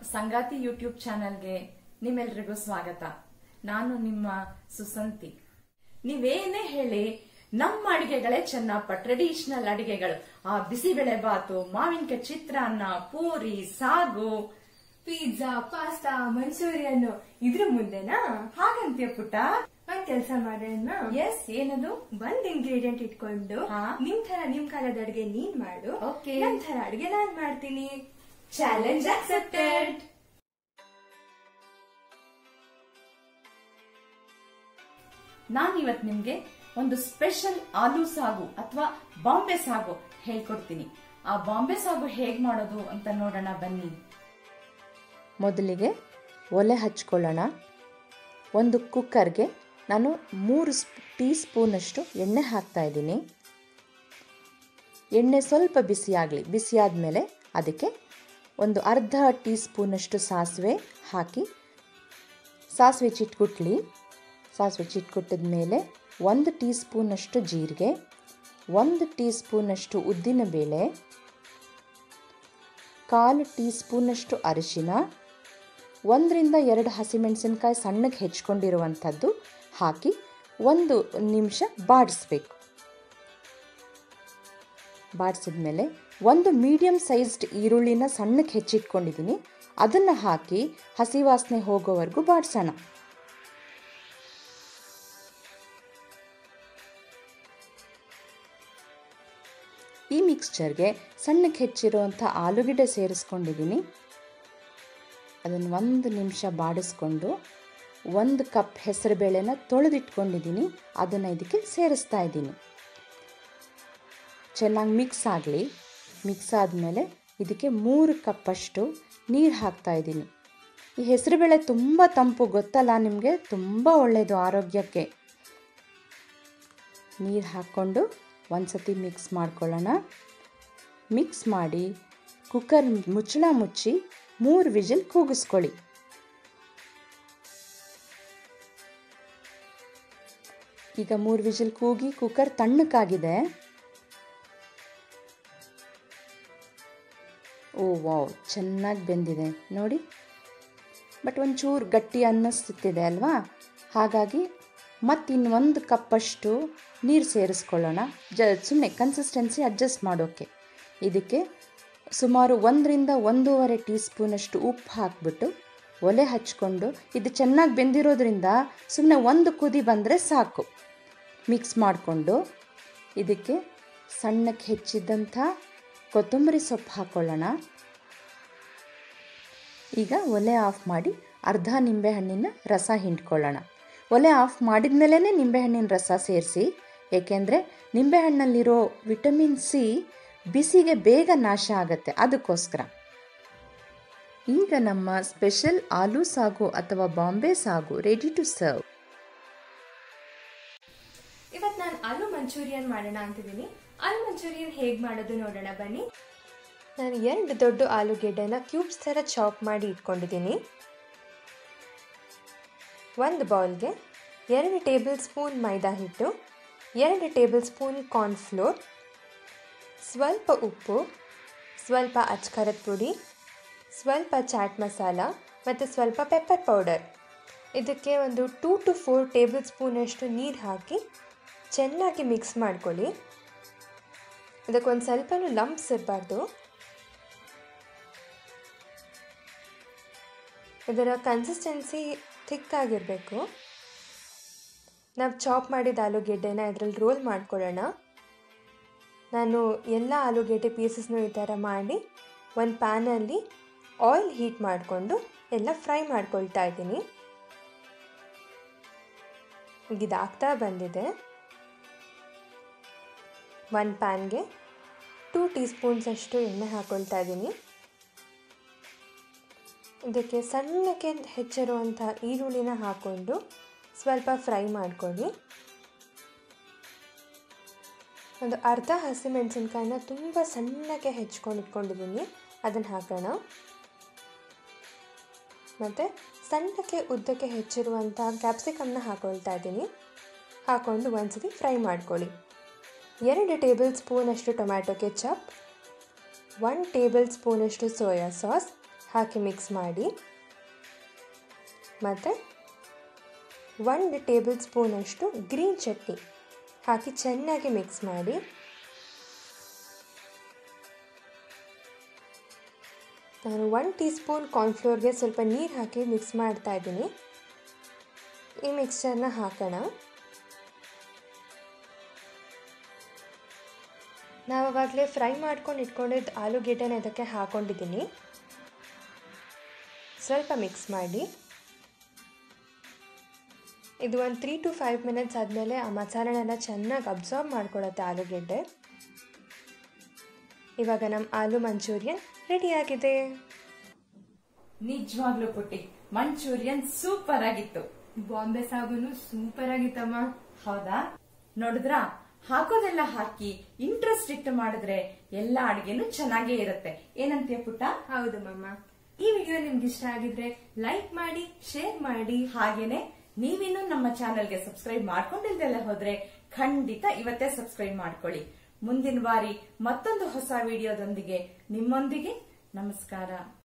ಸಂಗಾತಿ ಯೂಟ್ಯೂಬ್ ಚಾನೆಲ್ಗೆ ನಿಮ್ಮೆಲ್ರಿಗೂ ಸ್ವಾಗತ ನಾನು ನಿಮ್ಮ ಸುಸಂತಿ ನೀವೇನೇ ಹೇಳಿ ನಮ್ಮ ಅಡಿಗೆಗಳೇ ಚೆನ್ನಪ್ಪ ಟ್ರೆಡಿಷನಲ್ ಅಡಿಗೆಗಳು ಆ ಬಿಸಿಬೇಳೆ ಬಾತು ಮಾವಿನಕಾಯಿ ಚಿತ್ರಾನ್ನ ಪೂರಿ ಸಾಗು ಪಿಜ್ಜಾ ಪಾಸ್ತಾ ಮಂಚೂರಿಯನ್ ಇದ್ರ ಮುಂದೆನಾ ಹಾಗಂತ್ಯ ಪುಟ್ಟ ಒಂದ್ ಕೆಲ್ಸ ಮಾಡೋಣ ಎಸ್ ಏನದು ಒಂದ್ ಇಂಗ್ರೀಡಿಯಂಟ್ ಇಟ್ಕೊಂಡು ಹಾ. ನಿಮ್ ತರ ನಿಮ್ ಕಾಲದ ಅಡ್ಗೆ ನೀನ್ ಮಾಡು Okay. ನನ್ ತರ ಅಡ್ಗೆ ನಾನ್ ಮಾಡ್ತೀನಿ ಚಾಲೆಂಜ್ ಅಕ್ಸೆಪ್ಟೆಡ್ ನಾನಿವತ್ ನಿಮ್ಗೆ ಒಂದು ಸ್ಪೆಷಲ್ ಆಲೂ ಸಾಗು ಅಥವಾ ಬಾಂಬೆ ಸಾಗು ಹೇಳ್ಕೊಡ್ತೀನಿ ಆ ಬಾಂಬೆ ಸಾಗು ಹೇಗ್ ಮಾಡೋದು ಅಂತ ನೋಡೋಣ ಬನ್ನಿ ಮೊದಲಿಗೆ ಒಲೆ ಹಚ್ಕೊಳ್ಳೋಣ ಒಂದು ಕುಕ್ಕರ್ಗೆ ನಾನು ಮೂರು ಸ್ಪ್ ಟೀ ಸ್ಪೂನಷ್ಟು ಎಣ್ಣೆ ಹಾಕ್ತಾ ಇದ್ದೀನಿ ಎಣ್ಣೆ ಸ್ವಲ್ಪ ಬಿಸಿಯಾಗಲಿ ಬಿಸಿಯಾದ ಅದಕ್ಕೆ ಒಂದು ಅರ್ಧ ಟೀ ಸ್ಪೂನಷ್ಟು ಸಾಸಿವೆ ಹಾಕಿ ಸಾಸಿವೆ ಚಿಟ್ಕುಟ್ಲಿ ಸಾಸಿವೆ ಚಿಟ್ಕುಟ್ಟಿದ ಮೇಲೆ ಒಂದು ಟೀ ಸ್ಪೂನಷ್ಟು ಜೀರಿಗೆ ಒಂದು ಟೀ ಸ್ಪೂನಷ್ಟು ಉದ್ದಿನಬೇಳೆ ಕಾಲು ಟೀ ಸ್ಪೂನಷ್ಟು ಅರಿಶಿನ ಒಂದರಿಂದ ಎರಡು ಹಸಿಮೆಣಸಿನ್ಕಾಯಿ ಸಣ್ಣಗೆ ಹೆಚ್ಕೊಂಡಿರುವಂಥದ್ದು ಹಾಕಿ ಒಂದು ನಿಮಿಷ ಬಾಡಿಸ್ಬೇಕು ಬಾಡಿಸಿದ್ಮೇಲೆ ಒಂದು ಮೀಡಿಯಮ್ ಸೈಜ್ಡ್ ಈರುಳ್ಳಿನ ಸಣ್ಣಕ್ಕೆ ಹೆಚ್ಚಿಟ್ಕೊಂಡಿದ್ದೀನಿ ಅದನ್ನು ಹಾಕಿ ಹಸಿ ವಾಸನೆ ಹೋಗೋವರೆಗೂ ಬಾಡಿಸೋಣ ಈ ಮಿಕ್ಸ್ಚರ್ಗೆ ಸಣ್ಣಕ್ಕೆ ಹೆಚ್ಚಿರುವಂಥ ಆಲೂಗೆಡ್ಡೆ ಸೇರಿಸ್ಕೊಂಡಿದ್ದೀನಿ ಅದನ್ನು ಒಂದು ನಿಮಿಷ ಬಾಡಿಸ್ಕೊಂಡು ಒಂದು ಕಪ್ ಹೆಸರುಬೇಳೆನ ತೊಳೆದಿಟ್ಕೊಂಡಿದ್ದೀನಿ ಅದನ್ನು ಇದಕ್ಕೆ ಸೇರಿಸ್ತಾ ಇದ್ದೀನಿ ಚೆನ್ನಾಗಿ ಮಿಕ್ಸ್ ಆಗಲಿ ಮಿಕ್ಸ್ ಆದಮೇಲೆ ಇದಕ್ಕೆ ಮೂರು ಕಪ್ಪಷ್ಟು ನೀರು ಹಾಕ್ತಾ ಇದ್ದೀನಿ ಈ ಹೆಸರುಬೇಳೆ ತುಂಬ ತಂಪು ಗೊತ್ತಲ್ಲ ನಿಮಗೆ ತುಂಬ ಒಳ್ಳೆಯದು ಆರೋಗ್ಯಕ್ಕೆ ನೀರು ಹಾಕ್ಕೊಂಡು ಒಂದು ಸತಿ ಮಿಕ್ಸ್ ಮಾಡ್ಕೊಳ್ಳೋಣ ಮಿಕ್ಸ್ ಮಾಡಿ ಕುಕ್ಕರ್ ಮುಚ್ಚಳ ಮುಚ್ಚಿ ಮೂರು ವಿಜಿಲ್ ಕೂಗಿಸ್ಕೊಳ್ಳಿ ಈಗ ಮೂರು ವಿಜಿಲ್ ಕೂಗಿ ಕುಕ್ಕರ್ ತಣ್ಣಕ್ಕಾಗಿದೆ ಓ ವಾವ್ ಚೆನ್ನಾಗಿ ಬೆಂದಿದೆ ನೋಡಿ ಬಟ್ ಒಂಚೂರು ಗಟ್ಟಿ ಅನ್ನಿಸ್ತಿದೆ ಅಲ್ವಾ ಹಾಗಾಗಿ ಮತ್ತಿನ್ನೊಂದು ಕಪ್ಪಷ್ಟು ನೀರು ಸೇರಿಸ್ಕೊಳ್ಳೋಣ ಜ ಸುಮ್ಮನೆ ಕನ್ಸಿಸ್ಟೆನ್ಸಿ ಅಡ್ಜಸ್ಟ್ ಮಾಡೋಕ್ಕೆ ಇದಕ್ಕೆ ಸುಮಾರು ಒಂದರಿಂದ ಒಂದೂವರೆ ಟೀ ಸ್ಪೂನಷ್ಟು ಉಪ್ಪು ಹಾಕಿಬಿಟ್ಟು ಒಲೆ ಹಚ್ಕೊಂಡು ಇದು ಚೆನ್ನಾಗಿ ಬೆಂದಿರೋದ್ರಿಂದ ಸುಮ್ಮನೆ ಒಂದು ಕುದಿ ಬಂದರೆ ಸಾಕು ಮಿಕ್ಸ್ ಮಾಡಿಕೊಂಡು ಇದಕ್ಕೆ ಸಣ್ಣಕ್ಕೆ ಹೆಚ್ಚಿದ್ದಂಥ ಕೊತ್ತಂಬರಿ ಸೊಪ್ಪು ಹಾಕ್ಕೊಳ್ಳೋಣ ಈಗ ಒಲೆ ಆಫ್ ಮಾಡಿ ಅರ್ಧ ನಿಂಬೆಹಣ್ಣಿನ ರಸ ಹಿಂಡ್ಕೊಳ್ಳೋಣ ಒಲೆ ಆಫ್ ಮಾಡಿದ ಮೇಲೇ ನಿಂಬೆಹಣ್ಣಿನ ರಸ ಸೇರಿಸಿ ಏಕೆಂದರೆ ನಿಂಬೆಹಣ್ಣಲ್ಲಿರೋ ವಿಟಮಿನ್ ಸಿ ಬಿಸಿಗೆ ಬೇಗ ನಾಶ ಆಗುತ್ತೆ ಅದಕ್ಕೋಸ್ಕರ ಈಗ ನಮ್ಮ ಸ್ಪೆಷಲ್ ಆಲೂ ಸಾಗು ಅಥವಾ ಬಾಂಬೆ ಸಾಗು ರೆಡಿ ಟು ಸರ್ವ್ ಇವತ್ ನಾನ್ ಆಲೂ ಮಂಚೂರಿಯನ್ ಮಾಡೋಣ ಅಂತಿದ್ದೀನಿ ಆಲೂ ಮಂಚೂರಿಯನ್ ಹೇಗ್ ಮಾಡೋದು ನೋಡೋಣ ಬನ್ನಿ ನಾನು ಎರಡು ದೊಡ್ಡ ಆಲೂಗೆಡ್ಡೆನ ಕ್ಯೂಬ್ಸ್ ಥರ ಚಾಪ್ ಮಾಡಿ ಇಟ್ಕೊಂಡಿದ್ದೀನಿ ಒಂದು ಬೌಲ್ಗೆ ಎರಡು ಟೇಬಲ್ ಸ್ಪೂನ್ ಮೈದಾ ಹಿಟ್ಟು ಎರಡು ಟೇಬಲ್ ಸ್ಪೂನ್ ಕಾರ್ನ್ಫ್ಲೋರ್ ಸ್ವಲ್ಪ ಉಪ್ಪು ಸ್ವಲ್ಪ ಅಚ್ಕರದ ಪುಡಿ ಸ್ವಲ್ಪ ಚಾಟ್ ಮಸಾಲ ಮತ್ತು ಸ್ವಲ್ಪ ಪೆಪ್ಪರ್ ಪೌಡರ್ ಇದಕ್ಕೆ ಒಂದು ಟೂ ಟು ಫೋರ್ ಟೇಬಲ್ ಸ್ಪೂನಷ್ಟು ನೀರು ಹಾಕಿ ಚೆನ್ನಾಗಿ ಮಿಕ್ಸ್ ಮಾಡ್ಕೊಳ್ಳಿ ಇದಕ್ಕೊಂದು ಸ್ವಲ್ಪನೂ ಲಂಪ್ಸ್ ಇರಬಾರ್ದು ಇದರ ಕನ್ಸಿಸ್ಟೆನ್ಸಿ ಥಿಕ್ಕಾಗಿರಬೇಕು ನಾವು ಚಾಪ್ ಮಾಡಿದ ಆಲೂಗೆಡ್ಡೆನ ಇದರಲ್ಲಿ ರೋಲ್ ಮಾಡ್ಕೊಳ್ಳೋಣ ನಾನು ಎಲ್ಲ ಆಲೂಗೆಡ್ಡೆ ಪೀಸಸ್ನು ಈ ಥರ ಮಾಡಿ ಒಂದು ಪ್ಯಾನಲ್ಲಿ ಆಯಿಲ್ ಹೀಟ್ ಮಾಡಿಕೊಂಡು ಎಲ್ಲ ಫ್ರೈ ಮಾಡ್ಕೊಳ್ತಾ ಇದ್ದೀನಿ ಇದಾಗ್ತಾ ಬಂದಿದೆ ಒಂದು ಪ್ಯಾನ್ಗೆ ಟೂ ಟೀ ಸ್ಪೂನ್ಸಷ್ಟು ಎಣ್ಣೆ ಹಾಕ್ಕೊಳ್ತಾ ಇದ್ದೀನಿ ಇದಕ್ಕೆ ಸಣ್ಣಕ್ಕೆ ಹೆಚ್ಚಿರುವಂಥ ಈರುಳ್ಳಿನ ಹಾಕ್ಕೊಂಡು ಸ್ವಲ್ಪ ಫ್ರೈ ಮಾಡ್ಕೊಳ್ಳಿ ಒಂದು ಅರ್ಧ ಹಸಿಮೆಣಸಿನ್ಕಾಯಿನ ತುಂಬ ಸಣ್ಣಕ್ಕೆ ಹೆಚ್ಕೊಂಡು ಇಟ್ಕೊಂಡಿದ್ದೀನಿ ಅದನ್ನು ಹಾಕೋಣ ಮತ್ತು ಸಣ್ಣಕ್ಕೆ ಉದ್ದಕ್ಕೆ ಹೆಚ್ಚಿರುವಂಥ ಕ್ಯಾಪ್ಸಿಕಮ್ನ ಹಾಕ್ಕೊಳ್ತಾ ಇದ್ದೀನಿ ಹಾಕ್ಕೊಂಡು ಒಂದ್ಸತಿ ಫ್ರೈ ಮಾಡ್ಕೊಳ್ಳಿ ಎರಡು ಟೇಬಲ್ ಸ್ಪೂನಷ್ಟು ಟೊಮ್ಯಾಟೊ ಕೆಚಪ್ ಒನ್ ಟೇಬಲ್ ಸ್ಪೂನಷ್ಟು ಸೋಯಾ ಸಾಸ್ ಹಾಕಿ ಮಿಕ್ಸ್ ಮಾಡಿ ಮತ್ತು ಒಂದು ಟೇಬಲ್ ಸ್ಪೂನಷ್ಟು ಗ್ರೀನ್ ಚಟ್ನಿ ಹಾಕಿ ಚೆನ್ನಾಗಿ ಮಿಕ್ಸ್ ಮಾಡಿ ನಾನು ಒನ್ ಟೀ ಸ್ಪೂನ್ ಕಾರ್ನ್ಫ್ಲೋರ್ಗೆ ಸ್ವಲ್ಪ ನೀರು ಹಾಕಿ ಮಿಕ್ಸ್ ಮಾಡ್ತಾ ಇದ್ದೀನಿ ಈ ಮಿಕ್ಸ್ಚರ್ನ ಹಾಕೋಣ ನಾವು ಅವಾಗಲೇ ಫ್ರೈ ಮಾಡ್ಕೊಂಡು ಇಟ್ಕೊಂಡಿದ್ದು ಆಲೂಗೆಡ್ಡೆನ ಇದಕ್ಕೆ ಹಾಕೊಂಡಿದ್ದೀನಿ ಸ್ವಲ್ಪ ಮಿಕ್ಸ್ ಮಾಡಿ ಇದು ಒಂದು ತ್ರೀ ಟು ಫೈವ್ ಮಿನಿಟ್ಸ್ ಆದಮೇಲೆ ಆ ಮಸಾಲೆನೆಲ್ಲ ಚೆನ್ನಾಗಿ ಅಬ್ಸಾರ್ಬ್ ಮಾಡ್ಕೊಳುತ್ತೆ ಆಲೂಗೆಡ್ಡೆ ಇವಾಗ ನಮ್ಮ ಆಲೂ ಮಂಚೂರಿಯನ್ ರೆಡಿಯಾಗಿದೆ ನಿಜವಾಗ್ಲೂ ಪುಟ್ಟಿ ಮಂಚೂರಿಯನ್ ಸೂಪರ್ ಆಗಿತ್ತು ಬಾಂಬೆ ಸಾಗುನು ಸೂಪರ್ ಆಗಿತ್ತಮ್ಮ ಹೌದಾ ನೋಡಿದ್ರಾ ಹಾಕೋದೆಲ್ಲ ಹಾಕಿ ಇಂಟ್ರೆಸ್ಟ್ ಇಟ್ಟು ಮಾಡಿದ್ರೆ ಎಲ್ಲ ಅಡಿಗೆನೂ ಚೆನ್ನಾಗೇ ಇರುತ್ತೆ ಏನಂತೀಯ ಪುಟ್ಟ ಹೌದು ಮಮ್ಮ ಈ ವಿಡಿಯೋ ನಿಮ್ಗೆ ಇಷ್ಟ ಆಗಿದ್ರೆ ಲೈಕ್ ಮಾಡಿ ಶೇರ್ ಮಾಡಿ ಹಾಗೇನೆ ನೀವಿನ್ನೂ ನಮ್ಮ ಚಾನೆಲ್ಗೆ ಸಬ್ಸ್ಕ್ರೈಬ್ ಮಾಡ್ಕೊಂಡಿಲ್ದೆಲ್ಲ ಹೋದ್ರೆ ಖಂಡಿತ ಇವತ್ತೇ ಸಬ್ಸ್ಕ್ರೈಬ್ ಮಾಡ್ಕೊಳ್ಳಿ ಮುಂದಿನ ಬಾರಿ ಮತ್ತೊಂದು ಹೊಸ ವಿಡಿಯೋದೊಂದಿಗೆ ನಿಮ್ಮೊಂದಿಗೆ ನಮಸ್ಕಾರ